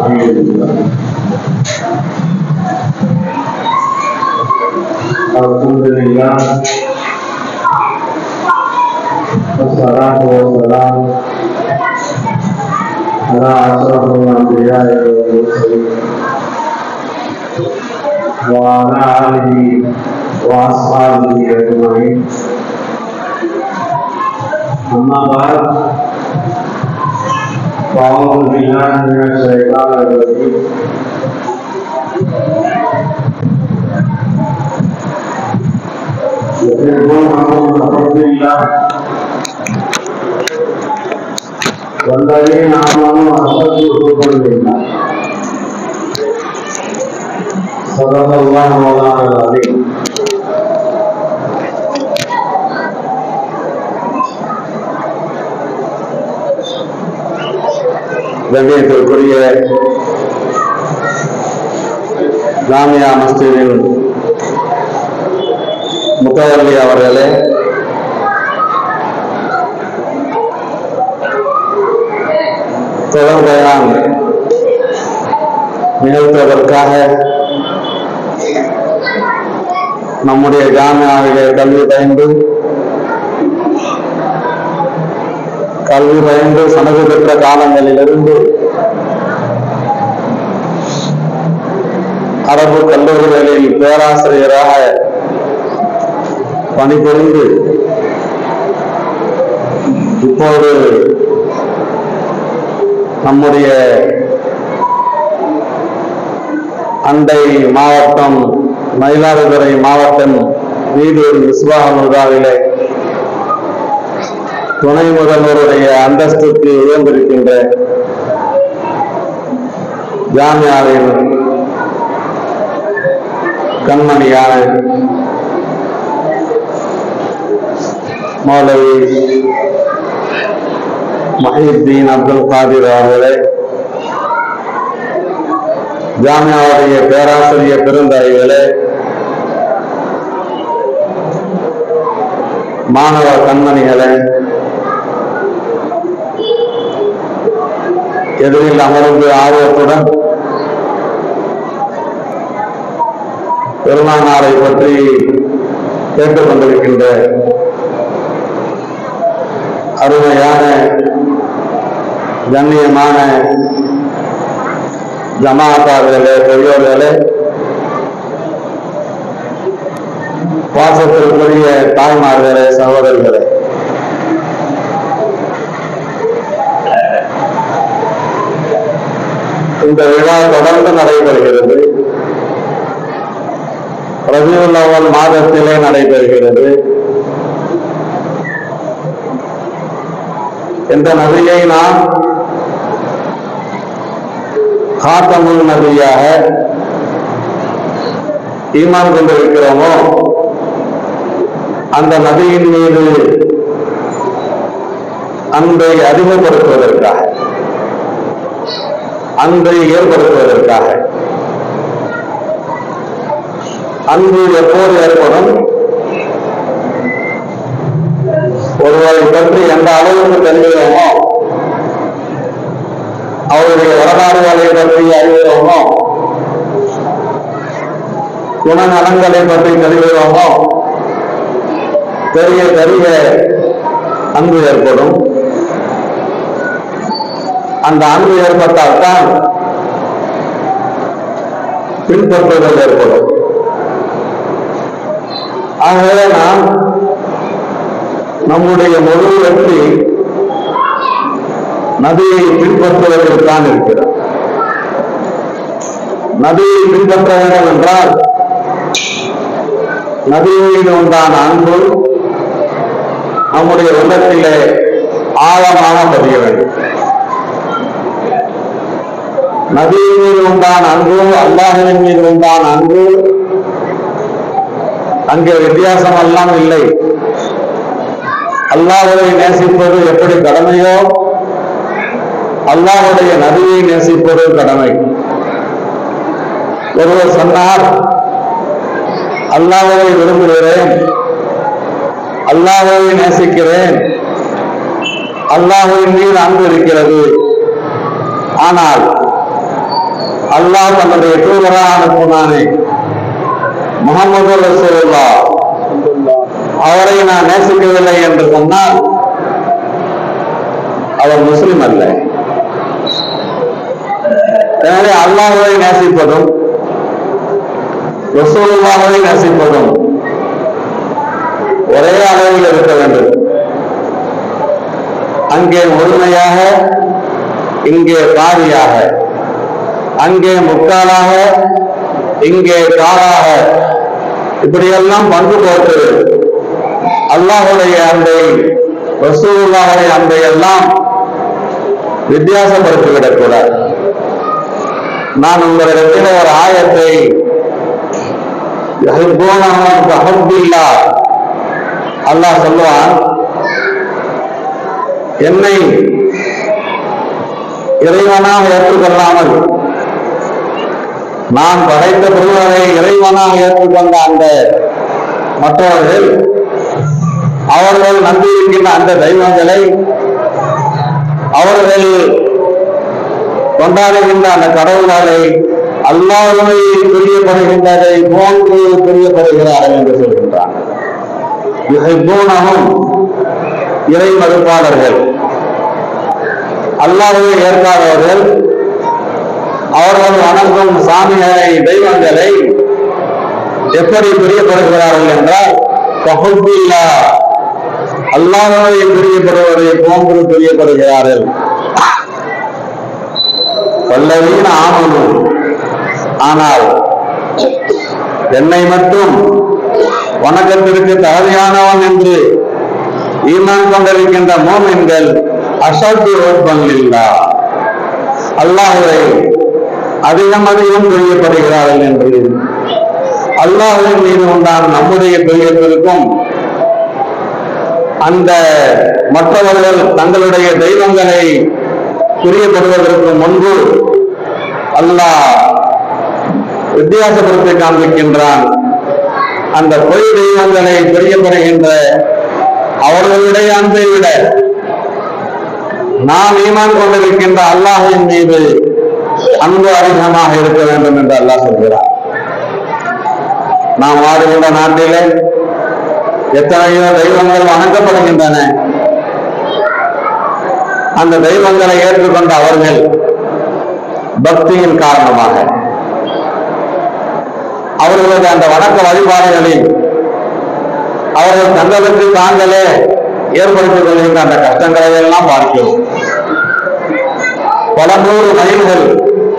الحمد لله الحمد لله والصلاة والسلام على أشرف الأنبياء والمرسلين وعلى آله وأصحابه أجمعين أما بعد فأعوذ بالله من الشيطان الرجيم يحبونهم كحب الله والذين آمنوا أشد حبا لله صدق الله مولانا العظيم கண்ணியத்திற்குரிய ஜாமியா மஸ்ஜிதின் முத்தவல்லி அவர்களே தொடர்பயான் நிகழ்த்துவதற்காக நம்முடைய ஜாமியாவிலே கல்வி பயின்று கல்வி பயின்று சனது பெற்ற காலங்களிலிருந்து அரபு கல்லூரிகளில் பேராசிரியராக பணிபுரிந்து இப்போது நம்முடைய அண்டை மாவட்டம் மயிலாடுதுறை மாவட்டம் வீடூர் விஸ்வாகமுதாவிலே துணை முதல்வருடைய அந்தஸ்துக்கு உயர்ந்திருக்கின்ற ஜாமியாவின் கண்மணியான மௌலவி மஹித்தீன் அப்துல் காதிர் அவர்களே ஜாமியாவுடைய பேராசிரியர் பெருந்தகைகளே மாணவ கண்மணிகளே எதிரில் அமர்ந்து ஆர்வத்துடன் பெருமானாரை பற்றி கேட்டுக்கொண்டிருக்கின்ற அருமையான கண்ணியமான ஜமாத்தார்களே பெரியோர்களே பாசத்திற்குரிய தாய்மார்களே சகோதரர்களே இந்த விழா தொடர்ந்து நடைபெறுகிறது ரபியுல் அவல் மாதத்திலே நடைபெறுகிறது இந்த நபியை நாம் காத்தமுல் நபியாக ஈமான் கொண்டிருக்கிறோமோ அந்த நபியின் மீது அன்பை அதிகப்படுத்துவதற்காக அன்பை ஏற்படுத்துவதற்காக அன்பு எப்போது ஏற்படும் ஒருவரை பற்றி எந்த அளவுக்கு தெரிகிறோமோ அவருடைய வரலாறுகளை பற்றி அறிகிறோமோ குணநலங்களை பற்றி தெரிகிறோமோ பெரிய பெரிய அன்பு ஏற்படும் அந்த அன்பு ஏற்பட்டால்தான் பின்பற்றுதல் ஏற்படும் ஆகவே நாம் நம்முடைய முழு வெற்றி நதியை பின்பற்றுவதில் தான் இருக்கிறது நதியை பின்பற்ற வேண்டும் என்றால் நதியின் மீது உண்டான அன்பு நம்முடைய உள்ளத்திலே ஆழமாக பதிய வேண்டும் நதியின் மீது உண்டான அன்பு அல்லாஹின் மீது உண்டான அன்பு அங்கே வித்தியாசம் எல்லாம் இல்லை அல்லாஹ்வை நேசிப்பது எப்படி கடமையோ அல்லாஹ்வுடைய நபியை நேசிப்பது கடமை ஒருவர் சொன்னார் அல்லாஹ்வை விரும்புகிறேன் அல்லாஹ்வை நேசிக்கிறேன் அல்லாஹ்வின் மீது அன்பு இருக்கிறது ஆனால் அல்லாஹ் தன்னுடைய தூதராக அனுப்புனானே முகமது ரசூலுல்லா அவரை நான் நேசிக்கவில்லை என்று சொன்னால் அவர் முஸ்லிம் அல்ல எனவே அல்லாஹ்வை நேசிப்பதும் ரசூலுல்லாஹை நேசிப்பதும் ஒரே அளவில் இருக்க வேண்டும் அங்கே முழுமையாக இங்கே பாதியாக அங்கே முக்காலாக இங்கே காலாக இப்படியெல்லாம் பங்கு போட்டு அல்லாஹுடைய அன்பை ரசூலுல்லாஹுடைய அன்பை எல்லாம் வித்தியாசப்படுத்திவிடக் கூடாது நான் உங்களிடத்தில் ஒரு ஆயத்தை யஹிப்பூனஹும் கஹுப்பில்லா. அல்லாஹ் சொல்லுவான் என்னை இறைவனாக ஏற்றுக்கொள்ளாமல் நான் படைத்த பொருள்களை இறைவனாக ஏற்றுக்கொண்ட அந்த மற்றவர்கள் அவர்கள் நம்பியிருக்கின்ற அந்த தெய்வங்களை அவர்கள் கொண்டாடுகின்ற அந்த கடவுள்களை அல்லாஹ்வை பிரியப்படுகின்றதை போன்று பிரியப்படுகிறார்கள் என்று சொல்கின்றார் யுஹிப்பூனஹும் இறை மறுப்பாளர்கள் அல்லாஹ்வை ஏற்காதவர்கள் அவர்கள் வணங்கும் சாமிகளை தெய்வங்களை எப்படி பிரியப்படுகிறார்கள் என்றால் கஹுப்பில்லா அல்லாஹ்வை பிரியப்படுவதை போன்று பிரியப்படுகிறார்கள் வல்லவீன ஆமனும் ஆனால் என்னை மட்டும் வணக்கத்திற்கு தகுதியானவன் என்று ஈமான் கொண்டிருக்கின்ற மோமின்கள் அசத்து ஓட்பங்கில்லா அல்லாஹுவை அதிகம் அதிகம் பிரியப்படுகிறார்கள் என்று அல்லாஹுவின் மீது உண்டான நம்முடைய பிரியத்திற்கும் அந்த மற்றவர்கள் தங்களுடைய தெய்வங்களை பிரியப்படுவதற்கு முன்பு அல்லாஹ் வித்தியாசப்படுத்தி காண்பிக்கின்றான் அந்த பொய் தெய்வங்களை பிரியப்படுகின்ற அவர்களுடைய அன்பை விட நாம் ஈமான் கொண்டிருக்கின்ற அல்லாஹின் மீது அன்பு அதிகமாக இருக்க வேண்டும் என்று அல்லாஹ் சொல்கிறார் நாம் வாடுகின்ற நாட்டிலே எத்தனையோ தெய்வங்கள் வணங்கப்படுகின்றன அந்த தெய்வங்களை ஏற்றுக்கொண்ட அவர்கள் பக்தியின் காரணமாக அவர்களது அந்த வணக்க வழிபாடுகளில் அவர்கள் தங்களுக்கு தாங்களே ஏற்படுத்திக் கொள்கின்ற அந்த கஷ்டங்களை எல்லாம் பார்க்கிறோம் பல நூறு மைல்கள்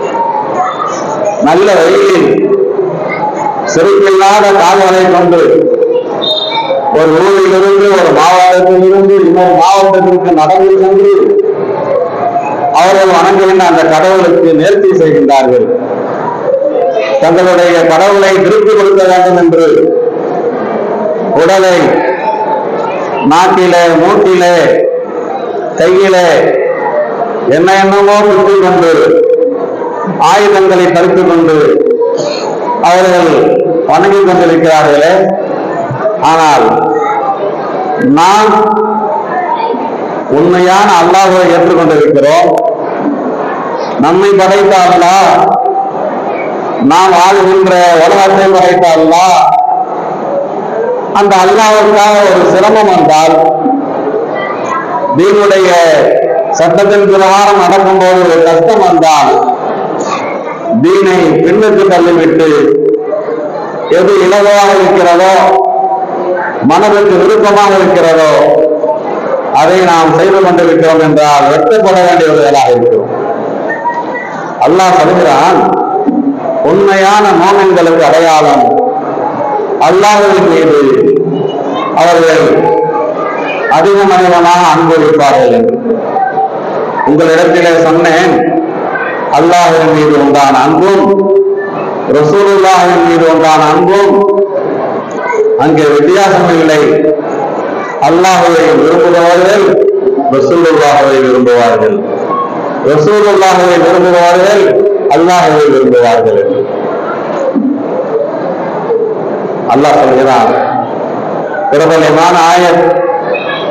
நல்ல வெயிலில் செருப்பில்லாத கால்களை கொண்டு ஒரு ஊரிலிருந்து ஒரு மாவட்டத்திலிருந்து இன்னொரு மாவட்டத்திற்கு நடந்து சென்று அவர்கள் வணங்குகின்ற அந்த கடவுளுக்கு நேர்த்தி செய்கின்றார்கள் தங்களுடைய கடவுளை திருப்பி கொடுக்க வேண்டும் என்று உடலை நாட்டிலே மூட்டிலே கையிலே என்ன என்னமோ குத்திக் கொண்டு ஆயுதங்களை தடுத்துக் கொண்டு அவர்கள் வணங்கிக் கொண்டிருக்கிறார்களே ஆனால் நாம் உண்மையான அல்லாஹை ஏற்றுக்கொண்டிருக்கிறோம் நம்மை படைத்த அல்லாஹ் நாம் ஆளுகின்ற உலகத்தை படைத்த அல்லாஹ் அந்த அல்லாஹ்வுக்காக ஒரு சிரமம் வந்தால் தீனுடைய சட்டத்தின் பிரகாரம் நடக்கும்போது ஒரு கஷ்டம் வந்தால் தீனை பின்னுக்கு தள்ளிவிட்டு எது இலகுவாக இருக்கிறதோ மனதுக்கு விருப்பமாக இருக்கிறதோ அதை நாம் செய்து கொண்டிருக்கிறோம் என்றால் வெட்டப்பட வேண்டியவர்களாக இருக்கிறோம் அல்லாஹ் சொல்கிறான் உண்மையான மோமன்களுக்கு அடையாளம் அல்லாஹ்வின் மீது அவர்கள் அதிகம் அதிகமாக அன்பு வைப்பார்கள் என்று உங்களிடத்திலே சொன்னேன் அல்லாஹ்வின் மீது உண்டான அன்பும் ரசூலுல்லாஹின் மீது உண்டான அன்பும் அங்கே வித்தியாசம் இல்லை அல்லாஹுவை விரும்புபவர்கள் ரசூலுல்லாஹுவை விரும்புவார்கள் ரசூலுல்லாஹுவை விரும்புபவர்கள் அல்லாஹுவை விரும்புவார்கள் என்று அல்லாஹ் சொல்கிறான் பிரபலமான ஆயத்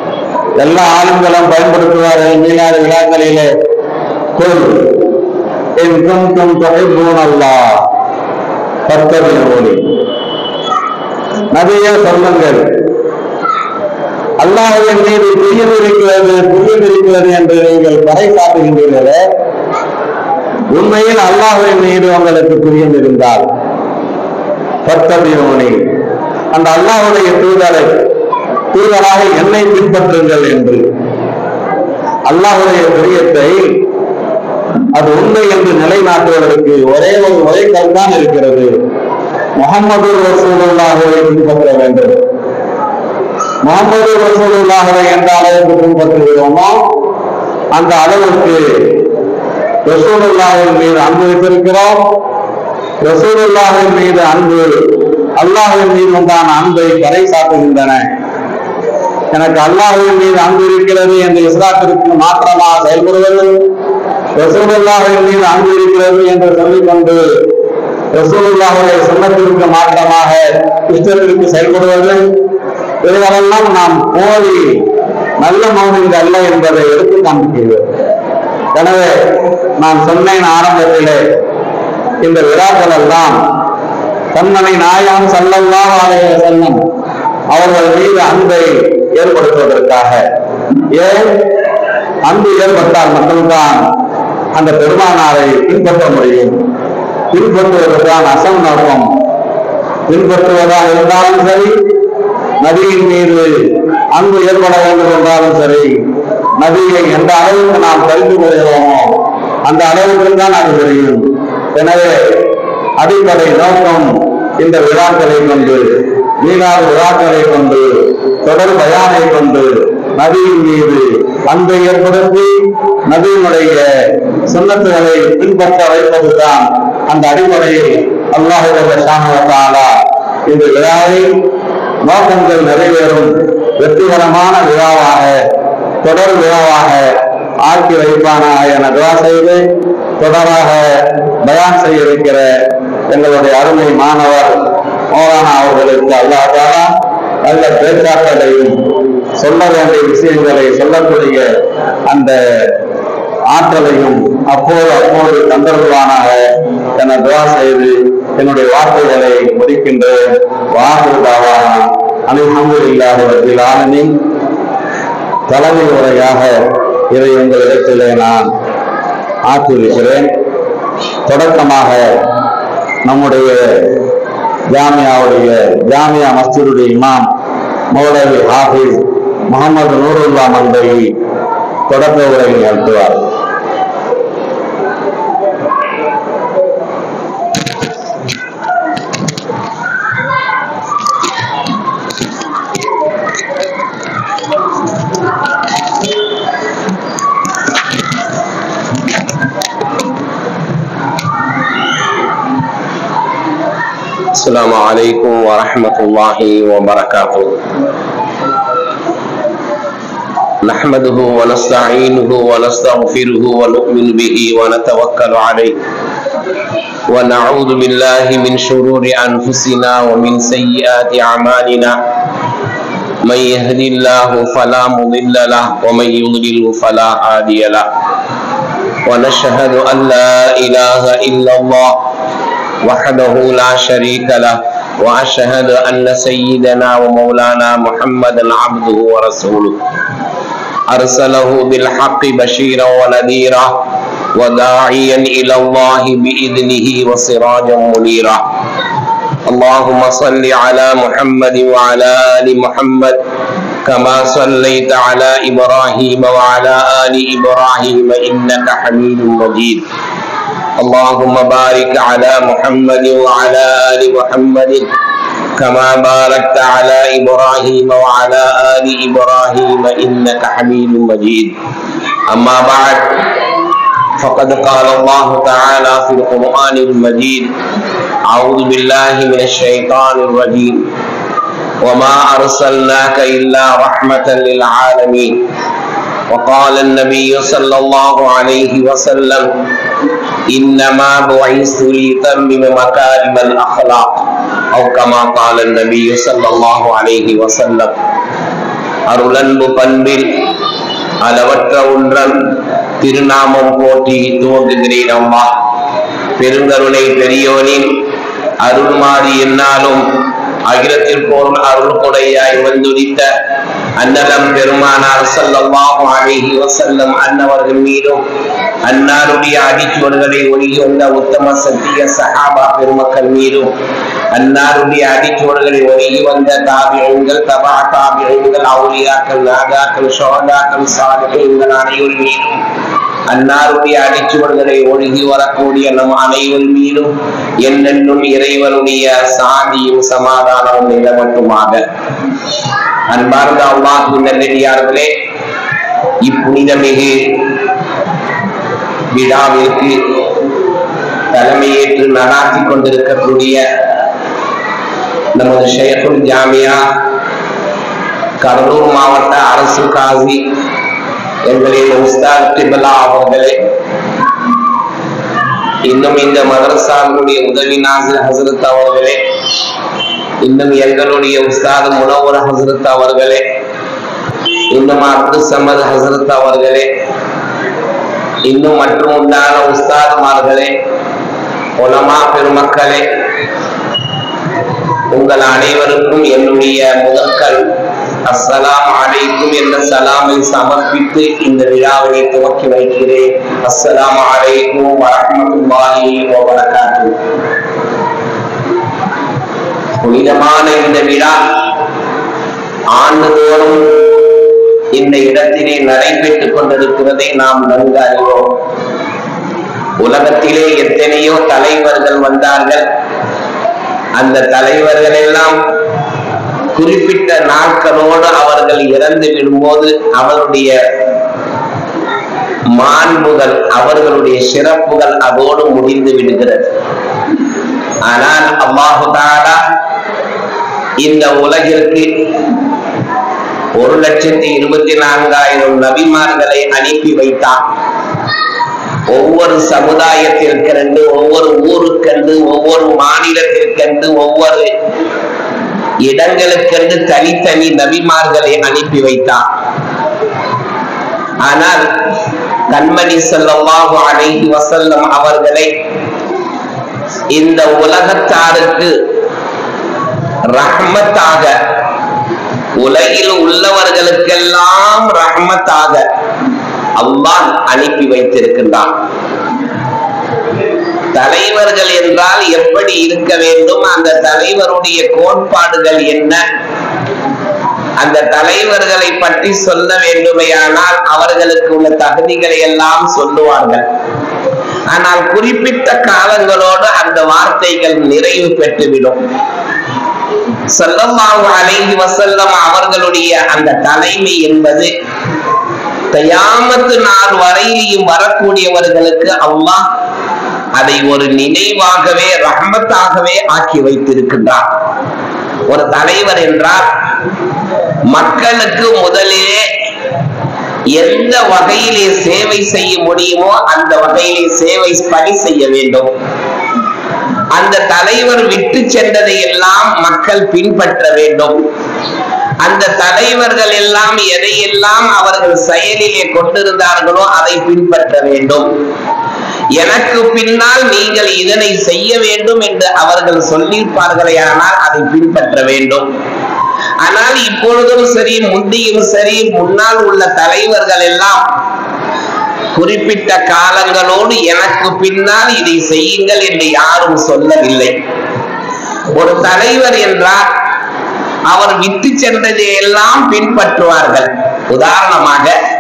எல்லா ஆளுங்களும் பயன்படுத்துவார்கள் மீனாத விழாக்களிலே குல் இன் குன்தும் துஹிப்பூன அல்லாஹ் ஃபத்தபிஊனி நபியே சொல்லுங்கள் அல்லாஹ்வின் மீது பிரியம் இருக்கிறது புரியம் இருக்கிறது என்று நீங்கள் பறை காட்டுகின்றீர்களே உண்மையில் அல்லாஹ்வின் மீது உங்களுக்கு பிரியம் இருந்தால் பத்தபியோனி அந்த அல்லாஹ்வுடைய தூதரை தூதராக என்னை பின்பற்றுங்கள் என்று அல்லாஹ்வுடைய பிரியத்தை அது உண்மை என்று நிலைநாட்டுவதற்கு ஒரே ஒரு வழிகள் தான் இருக்கிறது முகமது ரசூலுல்லாஹுவை பின்பற்ற வேண்டும் முகமது ரசூலுல்லாஹுவை எந்த அளவுக்கு பின்பற்றுகிறோமோ அந்த அளவுக்கு ரசூலுல்லாஹின் மீது அன்பு வைத்திருக்கிறோம் ரசூலுல்லாஹின் மீது அன்பு அல்லாஹின் மீது உண்டான அன்பை பறை சாட்டுகின்றன எனக்கு அல்லாஹின் மீது அன்பு இருக்கிறது என்று இஸ்லாத்திற்கு மாற்றமாக செயல்படுவது ரசூலுல்லாஹின் மீது அன்பு இருக்கிறது என்று சொல்லிக்கொண்டு ரசூலுல்லாஹுடைய சுண்ணத்திற்கு மாற்றமாக இஷ்டத்திற்கு செயல்படுவது இதுவரெல்லாம் நாம் போலி நல்ல மௌனிங்க அல்ல என்பதை எடுத்து காண்பிக்கிறது எனவே நான் சொன்னேன் ஆரம்பத்திலே இந்த விழாக்கள் எல்லாம் கண்மணி நாயகம் சல்லல்லாஹு அலைஹி வஸல்லம் அவர்கள் மீது அன்பை ஏற்படுத்துவதற்காக ஏன் அன்பு ஏற்பட்டால் மட்டும்தான் அந்த பெருமானாரை பின்பற்ற முடியும் பின்பற்றுவதற்கான அசம் நோக்கம் பின்பற்றுவதாக இருந்தாலும் சரி நபியின் மீது அன்பு ஏற்பட வேண்டும் என்றாலும் சரி நபியை எந்த அளவுக்கு நாம் தெரிந்து கொள்கிறோமோ அந்த அளவுக்கு தான் அது தெரியும் எனவே அடிப்படை நோக்கம் இந்த விழாக்களை கொண்டு மீனாத விழாக்களை கொண்டு தொடர் பயானை கொண்டு நபியின் மீது அன்பை ஏற்படுத்தி நபியினுடைய சுண்ணத்துகளை பின்பற்ற வைப்பதுதான் அந்த அடிப்படையில் அல்லாஹாலா இந்த விழாவை நோக்கங்கள் நிறைவேறும் வெற்றிகரமான விழாவாக தொடர் விழாவாக ஆக்கி வைப்பானாக என துவா செய்து தொடராக பயான் செய்ய இருக்கிற எங்களுடைய அருமை மாணவர் மோலானா அவர்களுக்கு அல்லாஹாலா நல்ல பேச்சாற்றலையும் சொல்ல வேண்டிய விஷயங்களை சொல்லக்கூடிய அந்த ஆற்றலையும் அப்போது அப்போது தந்தருவானாக என துவா செய்து என்னுடைய வார்த்தைகளை முடிக்கின்றேன் வாகுதாவான அல்ஹம்துலில்லாஹி ரப்பில் ஆலமீன் தலைமை உரையாக இதை உங்களிடத்திலே நான் ஆற்றிருக்கிறேன் தொடக்கமாக நம்முடைய ஜாமியாவுடைய ஜாமியா மஸ்ஜிதுடைய இமாம் மௌலவி ஹாஃபிஸ் முகமது நூருல்லா மந்தவி தொடக்க உரை நிகழ்த்துவார் السلام عليكم ورحمة الله وبركاته نحمده ونستعينه ونستغفره ونؤمن به ونتوكل عليه ونعوذ بالله من شرور أنفسنا ومن سيئات أعمالنا من يهد الله فلا مضل له ومن يضلل فلا هادي له ونشهد أن لا إله إلا الله وحده لا شريك له واشهد ان سيدنا ومولانا محمدا عبده ورسوله ارسله بالحق بشيرا ونذيرا وداعيا الى الله باذنه وسراجا منيرا اللهم صل على محمد وعلى ال محمد كما صليت على ابراهيم وعلى ال ابراهيم انك حميد مجيد اللهم بارك على محمد وعلى آل محمد كما باركت على إبراهيم وعلى آل إبراهيم إنك حميد مجيد أما بعد فقد قال الله تعالى في القرآن المجيد أعوذ بالله من الشيطان الرجيم وما أرسلناك إلا رحمة للعالمين وقال النبي صلى الله عليه وسلم إنما بعثت لأتمم مكارم الأخلاق أو كما قال النبي صلى الله عليه وسلم அருளன்பு பண்பில் அளவற்ற ஒன்றன் திருநாமம் போற்றி துவங்குகிறேன் அம்மா பெருங்கருணை பெரியோனின் அருள்மாறி என்னாலும் அகிலத்திற்கோர் அருள் கொடையாய் வந்துடித்த அன்னலம் பெருமானார் ஸல்லல்லாஹு அலைஹி வஸல்லம் அன்னவர்கள் மீதும் அன்னாருடைய அடிச்சுவடுகளை ஒழுகி வந்த உத்தம சத்திய சஹாபா பெருமக்கள் மீதும் அன்னாருடைய அடிச்சுவடுகளை ஒழுகி வந்த தாபியங்கள் தபா தாபியங்கள் அவுலியாக்கள் நாகாக்கள் சோதாக்கள் சாலிகள் அனைவர் மீதும் அன்னாருடைய அடிச்சுவடுகளை ஒழுகி வரக்கூடிய நம் அனைவர் மீதும் என்னென்னும் இறைவனுடைய சாந்தியும் சமாதானமும் நிலமட்டுமாக அன்பார்ந்த அல்லாஹு நல்லடியார்களே இப்புனிதமிகு விழாவிற்கு தலைமையேற்று நடாத்தி கொண்டிருக்கக்கூடிய நமது ஷேகுல் ஜாமியா கடலூர் மாவட்ட அரசு காசி எங்களின் உஸ்தாத் திபலா அவர்களே இன்னும் இந்த மதரசாவுடைய உதவி நாசர் ஹசரத் அவர்களே இன்னும் எங்களுடைய உஸ்தாத் முனவர் ஹசரத் அவர்களே இன்னும் அப்துல் சமத் ஹசரத் அவர்களே இன்னும் மற்றும் உண்டான உஸ்தாதுமார்களே உலமா பெருமக்களே உங்கள் அனைவருக்கும் என்னுடைய முதற்கல் அஸ்ஸலாம் அலைக்கும் என்ற சலாமை சமர்ப்பித்து இந்த விழாவினை துவக்கி வைக்கிறேன் அஸ்ஸலாம் அலைக்கும் வரஹ்மத்துல்லாஹி வபரகாத்து புனிதமான இந்த விழா ஆண்டுதோறும் இந்த இடத்திலே நடைபெற்றுக் கொண்டிருக்கிறதை நாம் நன்கு அறிவோம் உலகத்திலே எத்தனையோ தலைவர்கள் வந்தார்கள் அந்த தலைவர்கள் எல்லாம் குறிப்பிட்ட நாட்களோடு அவர்கள் இறந்து விடும்போது அவருடைய மாண்புகள் அவர்களுடைய சிறப்புகள் அதோடு முடிந்து விடுகிறது ஆனால் அல்லாஹு தாலா இந்த உலகிற்கு ஒரு லட்சத்தி இருபத்தி நான்காயிரம் நபிமார்களை அனுப்பி வைத்தான் ஒவ்வொரு சமுதாயத்திற்கென்று ஒவ்வொரு ஊருக்கென்று ஒவ்வொரு மாநிலத்திற்கென்று ஒவ்வொரு இடங்களுக்கென்று தனித்தனி நபிமார்களை அனுப்பி வைத்தான் ஆனால் கண்மணி ஸல்லல்லாஹு அலைஹி வஸல்லம் அவர்களை இந்த உலகத்தாருக்கு ரஹ்மத்தாக உலகில் உள்ளவர்களுக்கெல்லாம் ரஹ்மத்தாக அல்லாஹ் அனுப்பி வைத்திருக்கின்றான் தலைவர்கள் என்றால் எப்படி இருக்க வேண்டும் அந்த தலைவருடைய கோட்பாடுகள் என்ன அந்த தலைவர்களை பற்றி சொல்ல வேண்டுமையானால் அவர்களுக்கு உள்ள தகுதிகளை எல்லாம் சொல்லுவார்கள் ஆனால் குறிப்பிட்ட காலங்களோடு அந்த வார்த்தைகள் நிறைவு பெற்றுவிடும் ஸல்லல்லாஹு அலைஹி வஸல்லம் அவர்களுடைய அந்த தலைமை என்பது கயாமத்து நாள் வரையிலையும் வரக்கூடியவர்களுக்கு அல்லாஹ் அதை ஒரு நினைவாகவே ரஹமத்தாகவே ஆக்கி வைத்திருக்கின்றார் ஒரு தலைவர் என்றால் மக்களுக்கு முதலிலே எந்த வகையிலே சேவை செய்ய முடியுமோ அந்த வகையிலே சேவை பணி செய்ய வேண்டும் அந்த தலைவர் விட்டு சென்றதை எல்லாம் மக்கள் பின்பற்ற வேண்டும் அந்த தலைவர்கள் எல்லாம் எதையெல்லாம் அவர்கள் செயலிலே கொண்டிருந்தார்களோ அதை பின்பற்ற வேண்டும் எனக்கு பின்னால் நீங்கள் இதனை செய்ய வேண்டும் என்று அவர்கள் சொல்லியிருப்பார்களே ஆனால் அதை பின்பற்ற வேண்டும் ஆனால் இப்பொழுதும் சரி முந்தியும் சரி முன்னால் உள்ள தலைவர்கள் எல்லாம் குறிப்பிட்ட காலங்களோடு எனக்கு பின்னால் இதை செய்யுங்கள் என்று யாரும் சொல்லவில்லை ஒரு தலைவர் என்றால் அவர் விட்டு சென்றதை எல்லாம் பின்பற்றுவார்கள் உதாரணமாக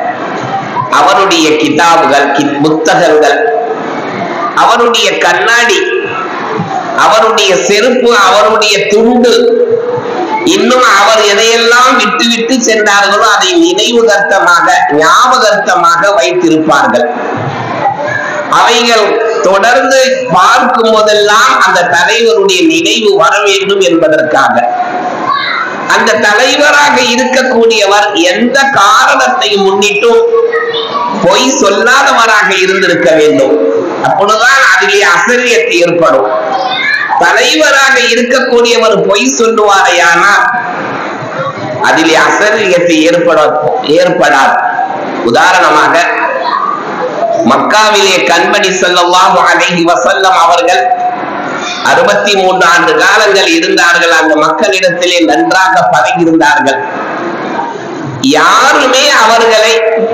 அவருடைய கிதாபுகள் கி- புத்தகங்கள் அவருடைய கண்ணாடி அவருடைய செருப்பு அவருடைய துண்டு இன்னும் அவர் எதையெல்லாம் விட்டு விட்டு சென்றார்களோ அதை நினைவுகர்த்தமாக ஞாபகர்த்தமாக வைத்திருப்பார்கள் அவைகள் தொடர்ந்து பார்க்கும் போதெல்லாம் அந்த தலைவருடைய நினைவு வர வேண்டும் என்பதற்காக அந்த தலைவராக இருக்கக்கூடியவர் எந்த காரணத்தை முன்னிட்டும் பொய் சொல்லாதவராக இருந்திருக்க வேண்டும் அப்பொழுதுதான் அதிலே அசரியத்து ஏற்படும் தலைவராக இருக்கக்கூடியவர் பொய் சொல்லுவாரையானால் அதிலே அசரியத்து ஏற்பட ஏற்படாது உதாரணமாக மக்காவிலே கண்மணி ஸல்லல்லாஹு அலைஹி வஸல்லம் அவர்கள் அறுபத்தி மூன்று ஆண்டு காலங்கள் இருந்தார்கள் அந்த மக்களிடத்திலே நன்றாக பழகியிருந்தார்கள் யாருமே அவர்களை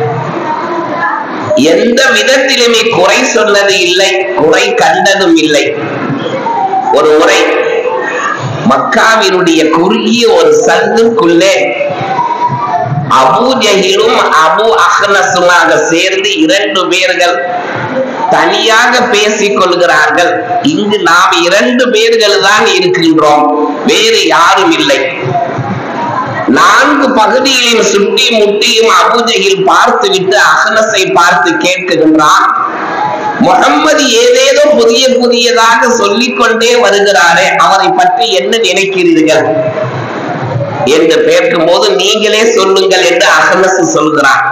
எந்த விதத்திலுமே குறை சொன்னது இல்லை குறை கண்டதும் இல்லை ஒரு முறை மக்காவினுடைய குறுகிய ஒரு சந்துக்குள்ளே அபூ ஜஹிலும் அபு அஹ்னசுமாக சேர்ந்து இரண்டு பேர்கள் தனியாக பேசிக் கொள்கிறார்கள் இங்கு நாம் இரண்டு பேர்கள் தான் இருக்கின்றோம் வேறு யாரும் இல்லை நான்கு பகுதிகளையும் சுட்டி முட்டியும் அபூஜையில் பார்த்துவிட்டு அகனஸை பார்த்து கேட்கின்றான் முகம்மது ஏதேதோ புதிய புதியதாக சொல்லிக் கொண்டே வருகிறாரே அவரை பற்றி என்ன நினைக்கிறீர்கள் என்று கேட்கும் போது நீங்களே சொல்லுங்கள் என்று அகனஸ் சொல்கிறார்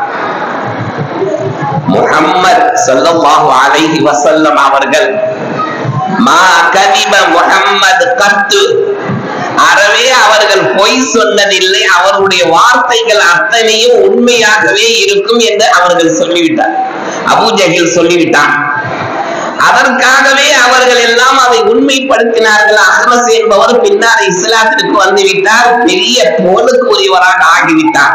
முகம்மது ஸல்லல்லாஹு அலைஹி வஸல்லம் அவர்கள் மா கதிப முகம்மது கத்து அறவே அவர்கள் பொய் சொன்னதில்லை அவருடைய வார்த்தைகள் அத்தனையும் உண்மையாகவே இருக்கும் என்று அவர்கள் சொல்லிவிட்டார் அபூஜஹில் சொல்லிவிட்டான் அதற்காகவே அவர்கள் எல்லாம் அதை உண்மைப்படுத்தினார்கள் அஹ்மஸ் என்பவர் பின்னால் இஸ்லாத்திற்கு வந்துவிட்டார் பெரிய போலுக்கு உரியவராக ஆகிவிட்டார்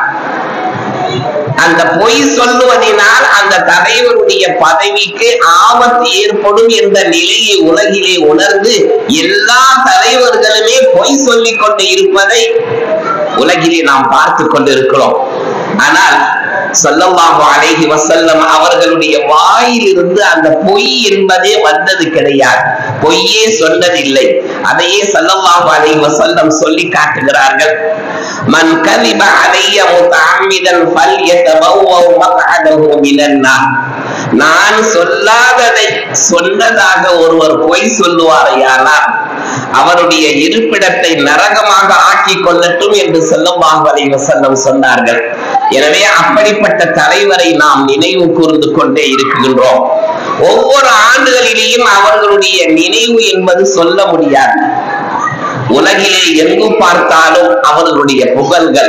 அந்த பொய் சொல்லுவதனால் அந்த தலைவருடைய பதவிக்கு ஆபத்து ஏற்படும் என்ற நிலையை உலகிலே உணர்ந்து எல்லா தலைவர்களுமே பொய் சொல்லிக் கொண்டு இருப்பதை உலகிலே நாம் பார்த்து கொண்டிருக்கிறோம் ஆனால் ஸல்லல்லாஹு அலைஹி வஸல்லம் அவர்களுடைய வாயிலிருந்து அந்த பொய் என்பதே வந்தது கிடையாது பொய்யே சொன்னதில்லை அதையே ஸல்லல்லாஹு அலைஹி வஸல்லம் சொல்லி காட்டுகிறார்கள் மன் கதிப அலைய முத்தஅம்மிதன் ஃபல்யதபவ்வ மக்அதஹு மினன் நார் நான் சொல்லாததை சொன்னதாக ஒருவர் பொய் சொல்லுவாரையானால் அவருடைய இருப்பிடத்தை நரகமாக ஆக்கிக் கொள்ளட்டும் என்று ஸல்லல்லாஹு அலைஹி வஸல்லம் சொன்னார்கள் எனவே அப்படிப்பட்ட தலைவரை நாம் நினைவு கூர்ந்து கொண்டே இருக்கின்றோம் ஒவ்வொரு ஆண்டுகளிலேயும் அவர்களுடைய நினைவு என்பது சொல்ல முடியாது உலகிலே எங்கு பார்த்தாலும் அவர்களுடைய புகழ்கள்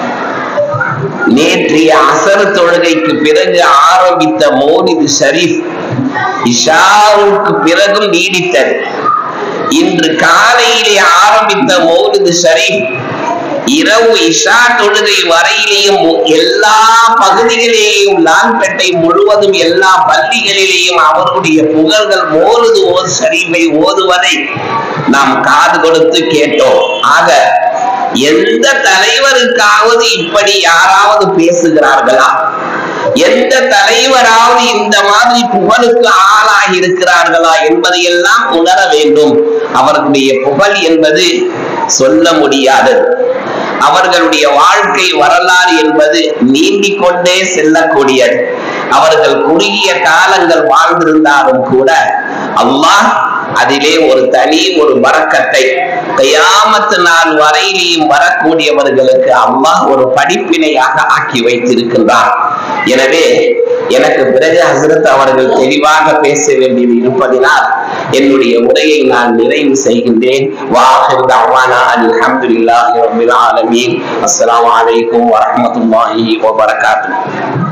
நேற்றைய அசர் தொழுகைக்கு பிறகு ஆரம்பித்த மோனிது ஷரீஃப் இஷாவுக்கு பிறகும் நீடித்தது இன்று காலையிலே ஆரம்பித்த மௌலிது ஷரீஃப் இரவு இஷா தொழுகை வரையிலேயும் எல்லா பகுதிகளிலேயும் லான்பேட்டை முழுவதும் எல்லா பள்ளிகளிலேயும் அவருடைய புகழ்கள் மோலுது ஓர் ஷரீஃபை ஓதுவதை நாம் காது கொடுத்து கேட்டோம் ஆக எந்த தலைவருக்காவது இப்படி யாராவது பேசுகிறார்களா எந்த தலைவராவது இந்த மாதிரி புகழுக்கு ஆளாகி இருக்கிறார்களா என்பதையெல்லாம் உணர வேண்டும் அவர்களுடைய புகழ் என்பது சொல்ல முடியாதது அவர்களுடைய வாழ்க்கை வரலாறு என்பது நீண்டிக் கொண்டே செல்லக்கூடியது அவர்கள் குறுகிய காலங்கள் வாழ்ந்திருந்தாலும் கூட அல்லாஹ் அதிலே ஒரு தனி ஒரு வரக்கத்தை கயாமத்து நாள் வரையிலேயும் வரக்கூடியவர்களுக்கு அல்லாஹ் ஒரு படிப்பினையாக ஆக்கி வைத்திருக்கின்றார் எனவே எனக்கு பிறகு ஹசரத் அவர்கள் தெளிவாக பேச வேண்டியது இருப்பதினால் என்னுடைய உரையை நான் நிறைவு செய்கின்றேன் வாஹிர் தவானா அல்ஹம்துலில்லாஹி ரப்பில் ஆலமீன் அஸ்ஸலாமு அலைக்கும் வரஹ்மத்துல்லாஹி வபரகாத்துஹு